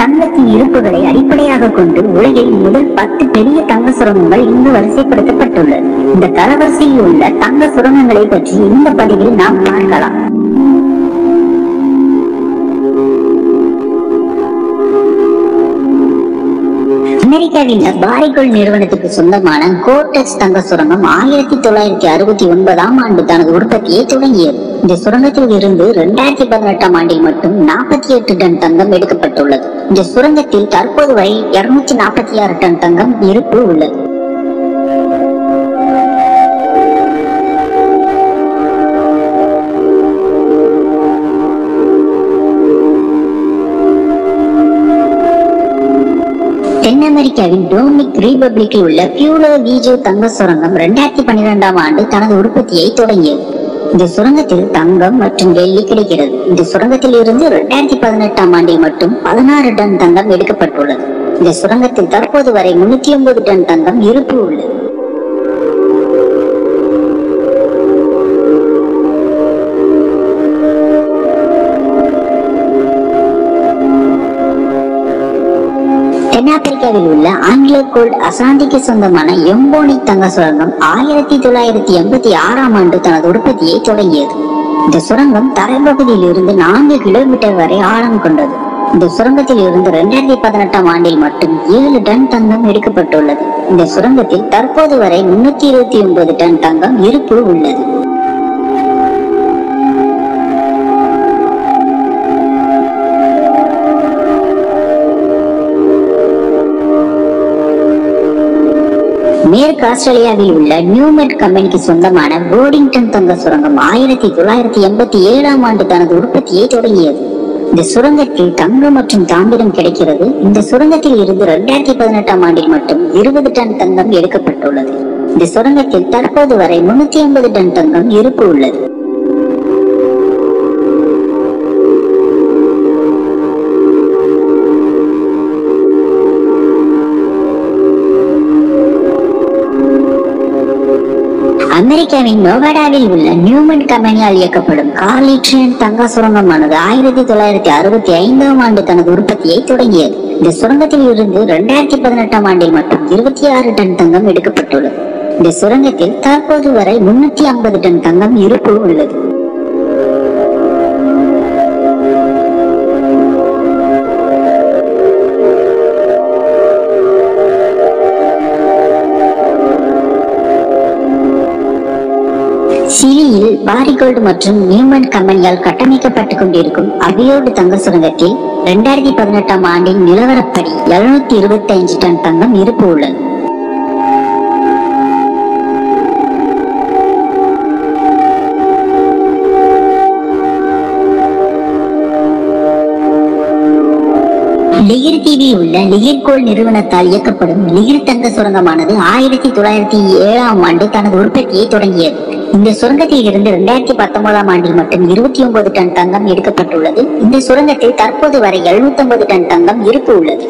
தங்கத்தின் இருப்புகளை அடிப்படையாக கொண்டு உலகில் முதல் பத்து பெரிய தங்க சுரங்கங்கள் இங்கு வரிசைப்படுத்தப்பட்டுள்ளது இந்த தரவரிசையில் உள்ள தங்க சுரங்கங்களை பற்றி இந்த பதிவில் நாம் பார்க்கலாம் அமெரிக்காவின் பாரிகோல் நிறுவனத்துக்கு சொந்தமான கோர்டெக்ஸ் தங்க சுரங்கம் ஆயிரத்தி தொள்ளாயிரத்தி அறுபத்தி ஒன்பதாம் ஆண்டு தனது உற்பத்தியை தொடங்கியது இந்த சுரங்கத்தில் இருந்து இரண்டாயிரத்தி பதினெட்டாம் ஆண்டில் மட்டும் நாற்பத்தி எட்டு டன் தங்கம் எடுக்கப்பட்டுள்ளது இந்த சுரங்கத்தில் தற்போது வரை இருநூத்தி நாற்பத்தி ஆறு டன் தங்கம் இருப்பு உள்ளது தென் அமெரிக்காவின் டோமினிக் ரிபப்ளிக்கில் உள்ள பியூலோ வீஜோ தங்க சுரங்கம் இரண்டாயிரத்தி பன்னிரெண்டாம் ஆண்டு தனது உற்பத்தியை தொடங்கியது இந்த சுரங்கத்தில் தங்கம் மற்றும் வெள்ளி கிடைக்கிறது இந்த சுரங்கத்தில் இருந்து இரண்டாயிரத்தி பதினெட்டாம் ஆண்டில் மட்டும் பதினாறு டன் தங்கம் எடுக்கப்பட்டுள்ளது இந்த சுரங்கத்தில் தற்போது வரை முன்னூத்தி ஒன்பது டன் தங்கம் இருப்பு உள்ளது தென்னாப்பிரிக்காவில் உள்ள ஆங்கிலோ கோல்ட் அசாந்திக்கு சொந்தமான எம்போனி தங்க சுரங்கம் ஆயிரத்தி தொள்ளாயிரத்தி எண்பத்தி ஆறாம் ஆண்டு தனது உற்பத்தியை தொடங்கியது இந்த சுரங்கம் தரைப்பகுதியில் இருந்து நான்கு கிலோமீட்டர் வரை ஆழம் கொண்டது இந்த சுரங்கத்தில் இருந்து இரண்டாயிரத்தி பதினெட்டாம் ஆண்டில் மட்டும் ஏழு டன் தங்கம் எடுக்கப்பட்டுள்ளது இந்த சுரங்கத்தில் தற்போது வரை முன்னூத்தி இருபத்தி ஒன்பது டன் தங்கம் இருப்பு உள்ளது மேற்கு ஆஸ்திரேலியாவில் உள்ள நியூமெட் கம்பெனிக்கு சொந்தமான போர்டிங்டன் தங்க சுரங்கம் ஆயிரத்தி தொள்ளாயிரத்தி எண்பத்தி ஏழாம் ஆண்டு தனது உற்பத்தியை தொடங்கியது இந்த சுரங்கத்தில் தங்கம் மற்றும் தாமிரம் கிடைக்கிறது இந்த சுரங்கத்தில் இருந்து இரண்டாயிரத்தி பதினெட்டாம் ஆண்டில் மட்டும் இருபது டன் தங்கம் எடுக்கப்பட்டுள்ளது இந்த சுரங்கத்தில் தற்போது வரை முன்னூத்தி ஐம்பது டன் தங்கம் இருப்பு உள்ளது அமெரிக்காவின் நோவாடாவில் உள்ள நியூமன் கம்பெனியால் இயக்கப்படும் கார்லிட்ரியன் தங்க சுரங்கமானது ஆயிரத்தி தொள்ளாயிரத்தி அறுபத்தி ஐந்தாம் ஆண்டு தனது உற்பத்தியை தொடங்கியது இந்த சுரங்கத்தில் இருந்து இரண்டாயிரத்தி பதினெட்டாம் ஆண்டில் மட்டும் இருபத்தி ஆறு டன் தங்கம் எடுக்கப்பட்டுள்ளது இந்த சுரங்கத்தில் தற்போது வரை முன்னூத்தி ஐம்பது டன் தங்கம் இருப்பு உள்ளது சிலியில் பாரிகோல்டு மற்றும் நியூமன் கம்பெனியால் கட்டமைக்கப்பட்டுக் கொண்டிருக்கும் அபியோடு தங்க சுரங்கத்தில் இரண்டாயிரத்தி பதினெட்டாம் ஆண்டின் நிலவரப்படி எழுநூத்தி இருபத்தி ஐந்து டன் தங்கம் இருப்பு உள்ளது லிகிர் தீவில் உள்ள லிகிர்கோல் நிறுவனத்தால் இயக்கப்படும் லிகிர் தங்க சுரங்கமானது ஆயிரத்தி தொள்ளாயிரத்தி ஏழாம் ஆண்டு தனது உற்பத்தியை தொடங்கியது இந்த சுரங்கத்தில் இருந்து இரண்டாயிரத்தி பத்தொன்பதாம் ஆண்டில் மட்டும் இருபத்தி ஒன்பது டன் தங்கம் எடுக்கப்பட்டுள்ளது இந்த சுரங்கத்தில் தற்போது வரை எழுநூத்தி ஒன்பது டன் தங்கம் இருப்பு உள்ளது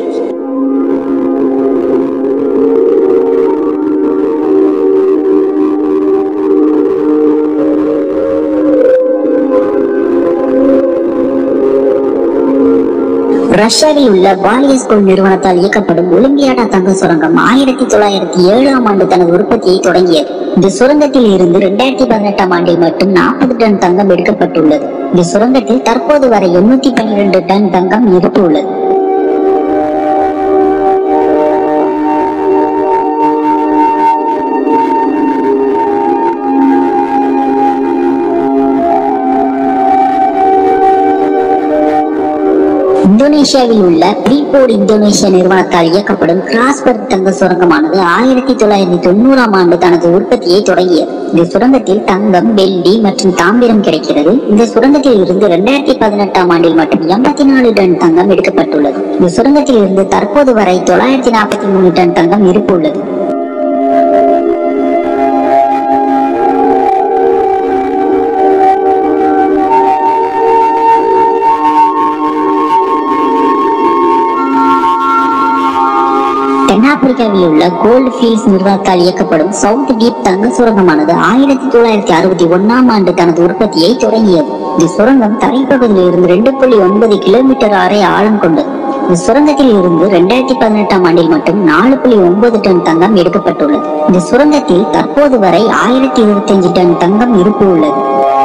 ரஷ்யாவில் உள்ள பாலியஸ்கோல் நிறுவனத்தால் இயக்கப்படும் ஒலிம்பியாடா தங்க சுரங்கம் ஆயிரத்தி தொள்ளாயிரத்தி ஏழாம் ஆண்டு தனது உற்பத்தியை தொடங்கியது இந்த சுரங்கத்தில் இருந்து இரண்டாயிரத்தி பதினெட்டாம் ஆண்டில் மட்டும் நாற்பது டன் தங்கம் எடுக்கப்பட்டுள்ளது இந்த சுரங்கத்தில் தற்போது வரை எண்ணூத்தி பன்னிரண்டு டன் தங்கம் இருப்பு உள்ளது இந்தோனேஷியாவில் உள்ள பிரீபோர்ட் இந்தோனேஷியா நிறுவனத்தால் இயக்கப்படும் கிராஸ்பர்க் தங்க சுரங்கமானது ஆயிரத்தி தொள்ளாயிரத்தி தொண்ணூறாம் ஆண்டு தனது உற்பத்தியை தொடங்கியது இந்த சுரங்கத்தில் தங்கம் வெள்ளி மற்றும் தாமிரம் கிடைக்கிறது இந்த சுரங்கத்தில் இருந்து இரண்டாயிரத்தி பதினெட்டாம் ஆண்டில் மட்டும் எண்பத்தி நாலு டன் தங்கம் எடுக்கப்பட்டுள்ளது இந்த சுரங்கத்தில் இருந்து தற்போது வரை தொள்ளாயிரத்தி நாற்பத்தி மூணு டன் தங்கம் இருப்பு உள்ளது தென்னாப்பிரிக்காவில் உள்ள கோல்டு ஃபீல்ட்ஸ் நிறுவனத்தால் இயக்கப்படும் சவுத் டீப் தங்க சுரங்கமானது ஆயிரத்தி தொள்ளாயிரத்தி அறுபத்தி ஒன்னாம் ஆண்டு தனது உற்பத்தியை தொடங்கியது இந்த சுரங்கம் தரைப்பகுதியில் இருந்து ரெண்டு புள்ளி ஒன்பது கிலோமீட்டர் வரை ஆழம் கொண்டது இந்த சுரங்கத்தில் இருந்து இரண்டாயிரத்தி பதினெட்டாம் ஆண்டில் மட்டும் நாலு புள்ளி ஒன்பது டன் தங்கம் எடுக்கப்பட்டுள்ளது இந்த சுரங்கத்தில் தற்போது வரை ஆயிரத்தி இருபத்தி அஞ்சு டன் தங்கம் இருப்பு உள்ளது